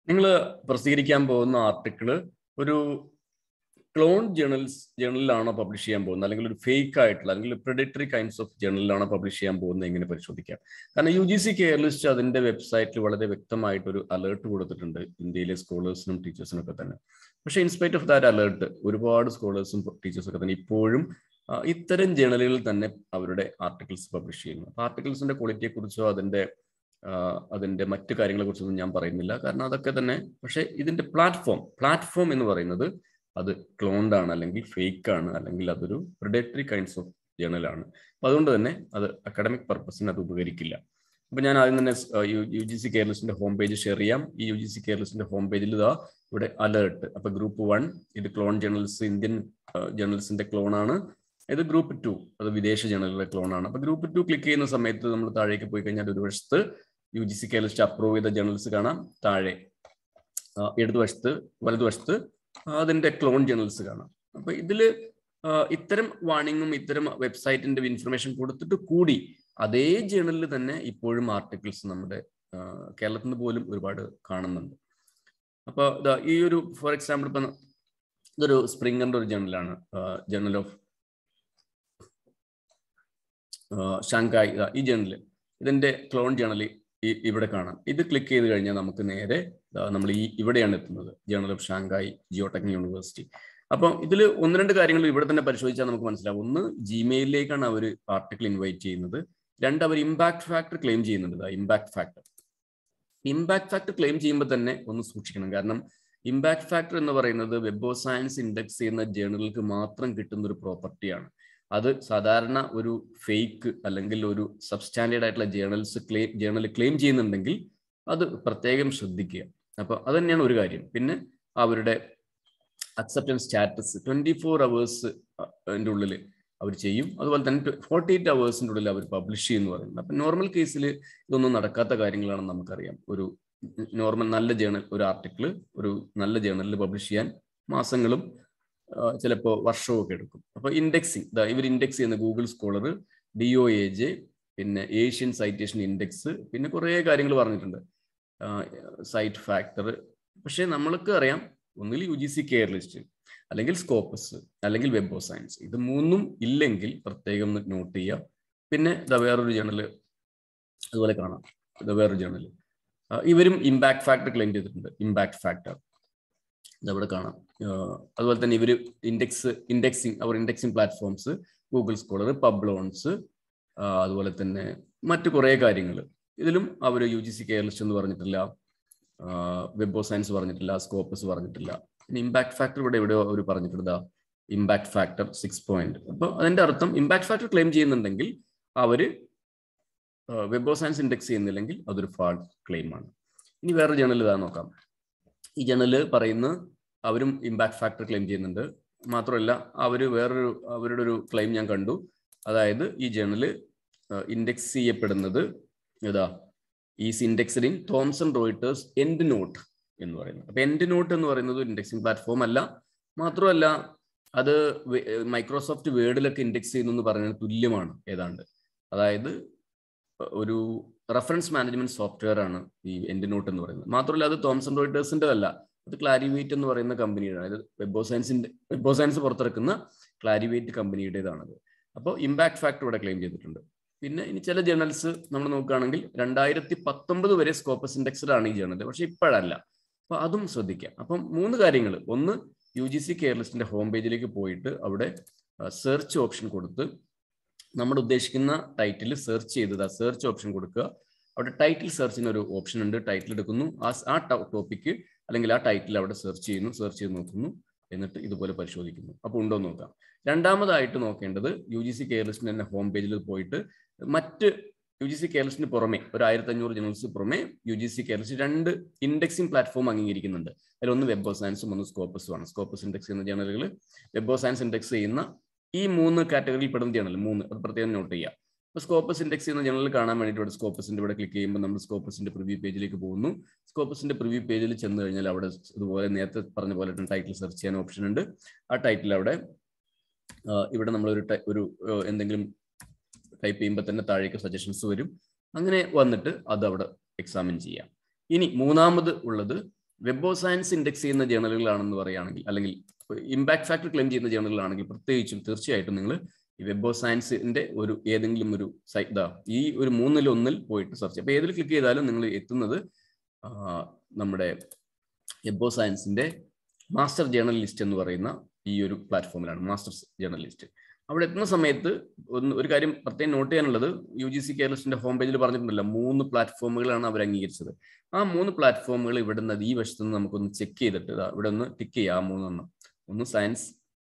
നിങ്ങൾ പ്രസിദ്ധീകരിക്കാൻ പോകുന്ന ആർട്ടിക്കിള് ഒരു ക്ലോൺ ജേണൽസ് ജേണലിലാണോ പബ്ലിഷ് ചെയ്യാൻ പോകുന്നത് അല്ലെങ്കിൽ ഒരു ഫേക്ക് ആയിട്ടുള്ള അല്ലെങ്കിൽ പ്രിഡിറ്ററി കൈൻഡ്സ് ഓഫ് ജേണലിലാണോ പബ്ലിഷ് ചെയ്യാൻ പോകുന്നത് എങ്ങനെ പരിശോധിക്കാം കാരണം U G C care list അതിന്റെ വെബ്സൈറ്റിൽ വളരെ വ്യക്തമായിട്ട് ഒരു അലേർട്ട് കൊടുത്തിട്ടുണ്ട് ഇന്ത്യയിലെ സ്കോളേഴ്സിനും ടീച്ചേഴ്സിനും ഒക്കെ തന്നെ പക്ഷേ ഇൻസ്പൈറ്റ് ഓഫ് ദാറ്റ് അലേർട്ട് ഒരുപാട് സ്കോളേഴ്സും ടീച്ചേഴ്സും ഒക്കെ തന്നെ ഇപ്പോഴും ഇത്തരം ജേണലുകളിൽ തന്നെ അവരുടെ ആർട്ടിക്കിൾസ് പബ്ലിഷ് ചെയ്യുന്നു അപ്പോൾ ആർട്ടിക്കിൾസിന്റെ ക്വാളിറ്റിയെ കുറിച്ചോ അതിന്റെ അതിന്റെ മറ്റു കാര്യങ്ങളെ കുറിച്ചൊന്നും ഞാൻ പറയുന്നില്ല കാരണം അതൊക്കെ തന്നെ പക്ഷേ ഇതിന്റെ പ്ലാറ്റ്ഫോം പ്ലാറ്റ്ഫോം എന്ന് പറയുന്നത് അത് ക്ലോൺഡ് ആണ് അല്ലെങ്കിൽ ഫേക്ക് ആണ് അല്ലെങ്കിൽ അതൊരു പ്രിഡേറ്ററി കൈൻഡ്സ് ഓഫ് ജേണലാണ് അപ്പൊ അതുകൊണ്ട് തന്നെ അത് അക്കാഡമിക് പർപ്പസിന് അത് ഉപകരിക്കില്ല അപ്പൊ ഞാൻ ആദ്യം തന്നെ യു ജി സി കെയർലിസ്റ്റിന്റെ ഹോം പേജ് ഷെയർ ചെയ്യാം ഈ യു ജി സി കെയർലിസ്റ്റിന്റെ ഹോം പേജിൽ ഇതാ ഇവിടെ അലേർട്ട് അപ്പൊ ഗ്രൂപ്പ് വൺ ഇത് ക്ലോൺ ജേണൽസ് ഇന്ത്യൻ ജേണൽസിന്റെ ക്ലോൺ ആണ് ഇത് ഗ്രൂപ്പ് ടു അത് വിദേശ ജേണലുകളുടെ ക്ലോൺ ആണ് അപ്പൊ ഗ്രൂപ്പ് ടു ക്ലിക്ക് ചെയ്യുന്ന സമയത്ത് നമ്മൾ താഴേക്ക് പോയി കഴിഞ്ഞാൽ ഒരു വശത്ത് U G C care list approve ചെയ്ത ജേണൽസ് കാണാം താഴെ ഇടതുവശത്ത് വലതുവശത്ത് അതിന്റെ ക്ലോൺ ജേണൽസ് കാണാം അപ്പൊ ഇതില് ഇത്തരം വാണിങ്ങും ഇത്തരം വെബ്സൈറ്റിന്റെ ഇൻഫർമേഷൻ കൊടുത്തിട്ട് കൂടി അതേ ജേണലിൽ തന്നെ ഇപ്പോഴും ആർട്ടിക്കിൾസ് നമ്മുടെ കേരളത്തിൽ നിന്ന് പോലും ഒരുപാട് കാണുന്നുണ്ട് അപ്പൊ ഈ ഒരു ഫോർ എക്സാമ്പിൾ ഇപ്പൊ ഇതൊരു സ്പ്രിംഗറിന്റെ ഒരു ജേണലാണ് ജേണൽ ഓഫ് ഷാങ്കായ് ഈ ജേണല് ഇതിന്റെ ക്ലോൺ ജേണൽ ഇവിടെ കാണാം ഇത് ക്ലിക്ക് ചെയ്ത് കഴിഞ്ഞാൽ നമുക്ക് നേരെ നമ്മൾ ഈ ഇവിടെയാണ് എത്തുന്നത് journal of Shanghai geotech university അപ്പം ഇതിൽ ഒന്ന് രണ്ട് കാര്യങ്ങൾ ഇവിടെ തന്നെ പരിശോധിച്ചാൽ നമുക്ക് മനസ്സിലാവും ഒന്ന് ജിമെയിലിലേക്കാണ് അവർ ആർട്ടിക്കിൾ ഇൻവൈറ്റ് ചെയ്യുന്നത് രണ്ട് അവർ ഇമ്പാക്ട് ഫാക്ടർ ക്ലെയിം ചെയ്യുന്നുണ്ട് impact factor impact factor claim ചെയ്യുമ്പോൾ തന്നെ ഒന്ന് സൂക്ഷിക്കണം കാരണം ഇമ്പാക്ട് ഫാക്ടർ എന്ന് പറയുന്നത് വെബ് ഓഫ് സയൻസ് ഇൻഡെക്സ് ചെയ്യുന്ന ജേണലുകൾക്ക് മാത്രം കിട്ടുന്ന ഒരു പ്രോപ്പർട്ടിയാണ് അത് സാധാരണ ഒരു ഫേക്ക് അല്ലെങ്കിൽ ഒരു സബ്സ്റ്റാൻഡേർഡ് ആയിട്ടുള്ള ജേണൽസ് ക്ലെയിം ജേണൽ ക്ലെയിം ചെയ്യുന്നുണ്ടെങ്കിൽ അത് പ്രത്യേകം ശ്രദ്ധിക്കുക അപ്പൊ അത് തന്നെയാണ് ഒരു കാര്യം പിന്നെ അവരുടെ acceptance status twenty four hours ഉള്ളിൽ അവർ ചെയ്യും അതുപോലെ തന്നെ ഫോർട്ടി എയ്റ്റ് അവേഴ്സിൻ്റെ ഉള്ളിൽ അവർ പബ്ലിഷ് ചെയ്യുന്നു പറയുന്നത് അപ്പൊ നോർമൽ കേസിൽ ഇതൊന്നും നടക്കാത്ത കാര്യങ്ങളാണെന്ന് നമുക്കറിയാം ഒരു നോർമൽ നല്ല ജേണൽ ഒരു ആർട്ടിക്കിൾ ഒരു നല്ല ജേണലിൽ പബ്ലിഷ് ചെയ്യാൻ മാസങ്ങളും ചിലപ്പോൾ വർഷവും ഒക്കെ എടുക്കും അപ്പൊ ഇൻഡെക്സിങ് ഇവർ ഇൻഡെക്സ് ചെയ്യുന്ന Google Scholar D O A J പിന്നെ ഏഷ്യൻ സൈറ്റേഷൻ ഇൻഡെക്സ് പിന്നെ കുറേ കാര്യങ്ങൾ പറഞ്ഞിട്ടുണ്ട് സൈറ്റ് ഫാക്ടർ പക്ഷേ നമ്മൾക്ക് അറിയാം ഒന്നുകിൽ U G C care list അല്ലെങ്കിൽ സ്കോപ്പസ് അല്ലെങ്കിൽ വെബ് ഓഫ് സയൻസ് ഇത് മൂന്നും ഇല്ലെങ്കിൽ പ്രത്യേകം നോട്ട് ചെയ്യുക പിന്നെ ഇതാ വേറൊരു ജേണല് അതുപോലെ കാണാം ഇത് വേറൊരു ജേണല് ഇവരും ഇമ്പാക്ട് ഫാക്ടർ ക്ലെയിം ചെയ്തിട്ടുണ്ട് ഇമ്പാക്ട് ഫാക്ടർ ഇതവിടെ കാണാം അതുപോലെ തന്നെ ഇവർ ഇൻഡെക്സ് ഇൻഡെക്സിങ് അവർ indexing platforms Google Scholar Publons അതുപോലെ തന്നെ മറ്റു കുറേ കാര്യങ്ങൾ ഇതിലും അവർ U G C care list എന്ന് പറഞ്ഞിട്ടില്ല വെബ് ഓഫ് സയൻസ് പറഞ്ഞിട്ടില്ല സ്കോപ്പസ് പറഞ്ഞിട്ടില്ല പിന്നെ ഇമ്പാക്ട് ഫാക്ടർ ഇവിടെ എവിടെയോ അവർ പറഞ്ഞിട്ടുണ്ട് ഇമ്പാക്ട് ഫാക്ടർ സിക്സ് പോയിന്റ് അപ്പോൾ അതിന്റെ അർത്ഥം ഇമ്പാക്ട് ഫാക്ടർ ക്ലെയിം ചെയ്യുന്നുണ്ടെങ്കിൽ അവർ വെബ് ഓഫ് സയൻസ് ഇൻഡെക്സ് ചെയ്യുന്നില്ലെങ്കിൽ അതൊരു ഫാൾട്ട് ക്ലെയിം ആണ് ഇനി വേറെ ജേണൽ ഇതാ നോക്കാം ഈ ജേണല് പറയുന്ന അവരും ഇമ്പാക്ട് ഫാക്ടർ ക്ലെയിം ചെയ്യുന്നുണ്ട് മാത്രമല്ല അവർ വേറൊരു അവരുടെ ഒരു ക്ലെയിം ഞാൻ കണ്ടു അതായത് ഈ ജേണല് ഇൻഡെക്സ് ചെയ്യപ്പെടുന്നത് ഏതാ is indexed in Thomson Reuters and not എന്ന് പറയുന്നത് അപ്പൊ എൻഡ് നോട്ട് എന്ന് പറയുന്നത് ഇൻഡെക്സിംഗ് പ്ലാറ്റ്ഫോം അല്ല മാത്രമല്ല അത് മൈക്രോസോഫ്റ്റ് വേർഡിലൊക്കെ ഇൻഡെക്സ് ചെയ്യുന്നു എന്ന് പറയുന്നത് തുല്യമാണ് ഏതാണ്ട് അതായത് ഒരു റെഫറൻസ് മാനേജ്മെന്റ് സോഫ്റ്റ്വെയർ ആണ് ഈ എൻഡ് നോട്ട് എന്ന് പറയുന്നത് മാത്രമല്ല അത് തോംസൺ റോയിട്ടേഴ്സിന്റെ അല്ല അത് ക്ലാരിവേറ്റ് എന്ന് പറയുന്ന കമ്പനിയുടെ അതായത് വെബ് ഓഫ് സയൻസിന്റെ വെബ് ഓഫ് സയൻസ് പുറത്തിറക്കുന്ന ക്ലാരിവേറ്റ് കമ്പനിയുടേതാണത് അപ്പോൾ ഇമ്പാക്ട് ഫാക്ടർ ഇവിടെ ക്ലെയിം ചെയ്തിട്ടുണ്ട് പിന്നെ ഇനി ചില ജേണൽസ് നമ്മൾ നോക്കുകയാണെങ്കിൽ രണ്ടായിരത്തി പത്തൊമ്പത് വരെ സ്കോപ്പസ് ഇൻഡെക്സ്ഡ് ആണ് ഈ ജേണൽ പക്ഷെ ഇപ്പോഴല്ല അപ്പൊ അതും ശ്രദ്ധിക്കാം അപ്പം മൂന്ന് കാര്യങ്ങൾ ഒന്ന് യു ജി സി കെയർ ലിസ്റ്റിന്റെ ഹോം പേജിലേക്ക് പോയിട്ട് അവിടെ സെർച്ച് ഓപ്ഷൻ കൊടുത്ത് നമ്മൾ ഉദ്ദേശിക്കുന്ന ടൈറ്റിൽ സെർച്ച് ചെയ്തത് ആ സെർച്ച് ഓപ്ഷൻ കൊടുക്കുക അവിടെ ടൈറ്റിൽ സെർച്ചിന് ഒരു ഓപ്ഷൻ ഉണ്ട് ടൈറ്റിൽ എടുക്കുന്നു ആ ആ ടോപ്പിക്ക് അല്ലെങ്കിൽ ആ ടൈറ്റിൽ അവിടെ സെർച്ച് ചെയ്യുന്നു സെർച്ച് ചെയ്ത് നോക്കുന്നു എന്നിട്ട് ഇതുപോലെ പരിശോധിക്കുന്നു അപ്പോൾ ഉണ്ടോ എന്ന് നോക്കാം രണ്ടാമതായിട്ട് നോക്കേണ്ടത് യു ജി സി കെയർ ലിസ്റ്റിന്റെ തന്നെ ഹോം പേജിൽ പോയിട്ട് മറ്റ് യു ജി സി കെയർ ലിസ്റ്റിന് പുറമെ ഒരു ആയിരത്തി അഞ്ഞൂറ് ജേണൽസ് പുറമെ U G C care list രണ്ട് ഇൻഡെക്സിംഗ് പ്ലാറ്റ്ഫോം അംഗീകരിക്കുന്നുണ്ട് അതിലൊന്ന് വെബ് ഓഫ് സയൻസും ഒന്ന് സ്കോപ്പസും ആണ് സ്കോപ്പസ് ഇൻഡെക്സ് ചെയ്യുന്ന ജേണലുകൾ വെബ് ഓഫ് സയൻസ് ഇൻഡെക്സ് ചെയ്യുന്ന ഈ മൂന്ന് കാറ്റഗറിയിൽ പെടുന്ന ജേണൽ മൂന്ന് അത് പ്രത്യേകം നോട്ട് ചെയ്യുക ഇപ്പോൾ സ്കോപ്പസ് ഇൻഡെക്സ് ചെയ്യുന്ന ജേണൽ കാണാൻ വേണ്ടിയിട്ട് ഇവിടെ സ്കോപ്പസിന്റെ ഇവിടെ ക്ലിക്ക് ചെയ്യുമ്പോൾ നമ്മൾ സ്കോപ്പസിന്റെ പ്രിവ്യൂ പേജിലേക്ക് പോകുന്നു സ്കോപ്പസിന്റെ പ്രിവ്യൂ പേജിൽ ചെന്ന് കഴിഞ്ഞാൽ അവിടെ ഇതുപോലെ നേരത്തെ പറഞ്ഞ പോലെ ടൈറ്റിൽ സെർച്ച് ചെയ്യാൻ ഓപ്ഷൻ ഉണ്ട് ആ ടൈറ്റിൽ അവിടെ ഇവിടെ നമ്മൾ ഒരു ഒരു എന്തെങ്കിലും ടൈപ്പ് ചെയ്യുമ്പോൾ തന്നെ താഴേക്ക് സജഷൻസ് വരും അങ്ങനെ വന്നിട്ട് അത് അവിടെ എക്സാമിൻ ചെയ്യാം ഇനി മൂന്നാമത് ഉള്ളത് വെബ് ഓഫ് സയൻസ് ഇൻഡെക്സ് ചെയ്യുന്ന ജേണലുകളാണെന്ന് പറയുകയാണെങ്കിൽ അല്ലെങ്കിൽ ഇമ്പാക്ട് ഫാക്ടർ ക്ലെയിം ചെയ്യുന്ന ജേണലുകളാണെങ്കിൽ പ്രത്യേകിച്ചും തീർച്ചയായിട്ടും നിങ്ങൾ ഈ വെബ് ഓഫ് സയൻസിന്റെ ഒരു ഏതെങ്കിലും ഒരു സൈറ്റ് ഇതാ ഈ ഒരു മൂന്നിൽ ഒന്നിൽ പോയിട്ട് സെർച്ച് അപ്പോൾ ഏതിൽ ക്ലിക്ക് ചെയ്താലും നിങ്ങൾ എത്തുന്നത് നമ്മുടെ വെബ് ഓഫ് സയൻസിന്റെ മാസ്റ്റർ ജേണൽ ലിസ്റ്റ് എന്ന് പറയുന്ന ഈ ഒരു പ്ലാറ്റ്ഫോമിലാണ് മാസ്റ്റർ ജേണൽ ലിസ്റ്റ് അവിടെ എത്തുന്ന സമയത്ത് ഒന്ന് ഒരു കാര്യം പ്രത്യേകം നോട്ട് ചെയ്യാനുള്ളത് യു ജി സി കേരളത്തിന്റെ ഹോം പേജിൽ പറഞ്ഞിട്ടുണ്ടല്ലോ മൂന്ന് പ്ലാറ്റ്ഫോമുകളാണ് അവർ അംഗീകരിച്ചത് ആ മൂന്ന് പ്ലാറ്റ്ഫോമുകൾ ഇവിടെ നിന്ന് ഈ വശത്ത് നിന്ന് നമുക്കൊന്ന് ചെക്ക് ചെയ്തിട്ട് ഇവിടെ ഒന്ന് ടിക്ക് ചെയ്യാം ആ മൂന്നെണ്ണം ഒന്ന് science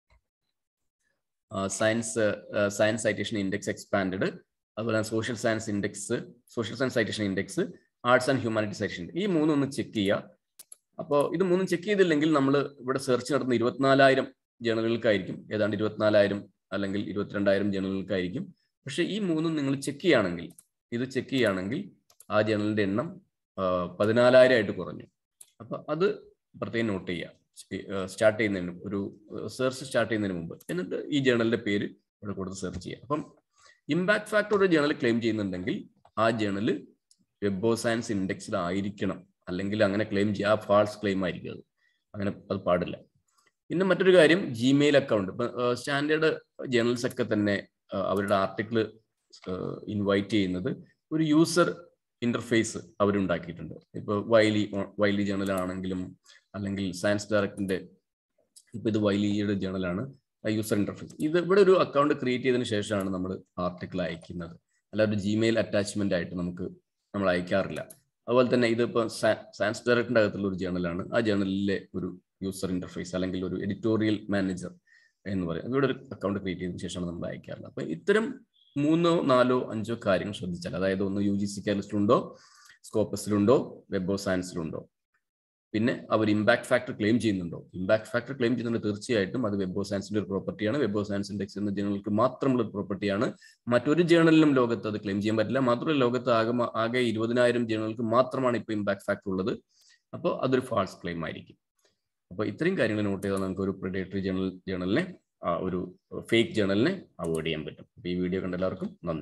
science science citation index expand അതുപോലെ social science index social science citation index arts and humanity citation ഈ മൂന്നൊന്ന് ചെക്ക് ചെയ്യുക അപ്പോൾ ഇത് മൂന്നും ചെക്ക് ചെയ്തില്ലെങ്കിൽ നമ്മൾ ഇവിടെ സെർച്ച് നടത്തുന്ന ഇരുപത്തിനാലായിരം ജേണലുകൾക്കായിരിക്കും ഏതാണ്ട് ഇരുപത്തിനാലായിരം അല്ലെങ്കിൽ ഇരുപത്തിരണ്ടായിരം ജേണലുകൾക്കായിരിക്കും പക്ഷെ ഈ മൂന്നും നിങ്ങൾ ചെക്ക് ചെയ്യുകയാണെങ്കിൽ ഇത് ചെക്ക് ചെയ്യുകയാണെങ്കിൽ ആ ജേണലിന്റെ എണ്ണം പതിനാലായിരം ആയിട്ട് കുറഞ്ഞു അപ്പൊ അത് പ്രത്യേകം നോട്ട് ചെയ്യുക സ്റ്റാർട്ട് ചെയ്യുന്നതിന് ഒരു സെർച്ച് സ്റ്റാർട്ട് ചെയ്യുന്നതിന് മുമ്പ് എന്നിട്ട് ഈ ജേണലിന്റെ പേര് ഇവിടെ കൊടുത്ത് സെർച്ച് ചെയ്യുക അപ്പം ഇമ്പാക്ട് ഫാക്ടർ ഒരു ജേണൽ ക്ലെയിം ചെയ്യുന്നുണ്ടെങ്കിൽ ആ ജേണൽ വെബ് ഓഫ് സയൻസ് ഇൻഡെക്സിൽ ആയിരിക്കണം അല്ലെങ്കിൽ അങ്ങനെ ക്ലെയിം ചെയ്യുക ആ ഫാൾസ് ക്ലെയിം ആയിരിക്കും അത് അങ്ങനെ അത് പാടില്ല പിന്നെ മറ്റൊരു കാര്യം ജിമെയിൽ അക്കൗണ്ട് ഇപ്പൊ സ്റ്റാൻഡേർഡ് ജേണൽസ് ഒക്കെ തന്നെ അവരുടെ ആർട്ടിക്കിൾ ഇൻവൈറ്റ് ചെയ്യുന്നത് ഒരു യൂസർ ഇന്റർഫേസ് അവരുണ്ടാക്കിയിട്ടുണ്ട് ഇപ്പൊ വൈലി വൈലി ജേണൽ ആണെങ്കിലും അല്ലെങ്കിൽ സയൻസ് ഡയറക്ടറിന്റെ ഇപ്പൊ ഇത് വൈലിയുടെ ജേണലാണ് യൂസർ ഇന്റർഫേസ് ഇത് ഇവിടെ ഒരു അക്കൗണ്ട് ക്രിയേറ്റ് ചെയ്തതിനു ശേഷമാണ് നമ്മൾ ആർട്ടിക്കിൾ അയക്കുന്നത് അല്ല ഒരു ജിമെയിൽ അറ്റാച്ച്മെന്റ് ആയിട്ട് നമുക്ക് നമ്മൾ അയക്കാറില്ല അതുപോലെ തന്നെ ഇതിപ്പോൾ സയൻസ് ഡയറക്ടറിന്റെ അകത്തുള്ള ഒരു ജേണലാണ് ആ ജേണലിലെ ഒരു യൂസർ ഇന്റർഫേസ് അല്ലെങ്കിൽ ഒരു എഡിറ്റോറിയൽ മാനേജർ എന്ന് പറയും ഇവിടെ ഒരു അക്കൗണ്ട് ക്രിയേറ്റ് ചെയ്തതിനു ശേഷമാണ് നമ്മൾ അയക്കാറുള്ളത് അപ്പൊ ഇത്തരം മൂന്നോ നാലോ അഞ്ചോ കാര്യങ്ങൾ ശ്രദ്ധിച്ചാൽ അതായത് ഒന്ന് യു ജി സി കേരളത്തിലുണ്ടോ സ്കോപ്പസിലുണ്ടോ വെബ് ഓഫ് സയൻസിലുണ്ടോ പിന്നെ അവർ ഇമ്പാക്ട് ഫാക്ടർ ക്ലെയിം ചെയ്യുന്നുണ്ടോ ഇമ്പാക്ട് ഫാക്ടർ ക്ലെയിം ചെയ്യുന്നുണ്ട് തീർച്ചയായിട്ടും അത് വെബ് ഓഫ് സയൻസിന്റെ ഒരു പ്രോപ്പർട്ടിയാണ് വെബ് ഓഫ് സയൻസ് ഇൻഡെക്സ് എന്ന ജേണലുകൾക്ക് മാത്രമുള്ള ഒരു പ്രോപ്പർട്ടിയാണ് മറ്റൊരു ജേണലിലും ലോകത്ത് അത് ക്ലെയിം ചെയ്യാൻ പറ്റില്ല മാത്രമല്ല ലോകത്ത് ആകെ ആകെ ഇരുപതിനായിരം ജേണലുകൾക്ക് മാത്രമാണ് ഇപ്പോൾ ഇമ്പാക്ട് ഫാക്ടർ ഉള്ളത് അപ്പോൾ അതൊരു ഫാൾസ് ക്ലെയിം ആയിരിക്കും അപ്പോൾ ഇത്രയും കാര്യങ്ങൾ നോട്ട് ചെയ്താൽ നമുക്ക് ഒരു പ്രിഡേറ്ററി ജേണൽ ജേണലിനെ ഒരു ഫേക്ക് ജേണലിനെ അവോയ്ഡ് ചെയ്യാൻ പറ്റും അപ്പോൾ ഈ വീഡിയോ കണ്ട എല്ലാവർക്കും നന്ദി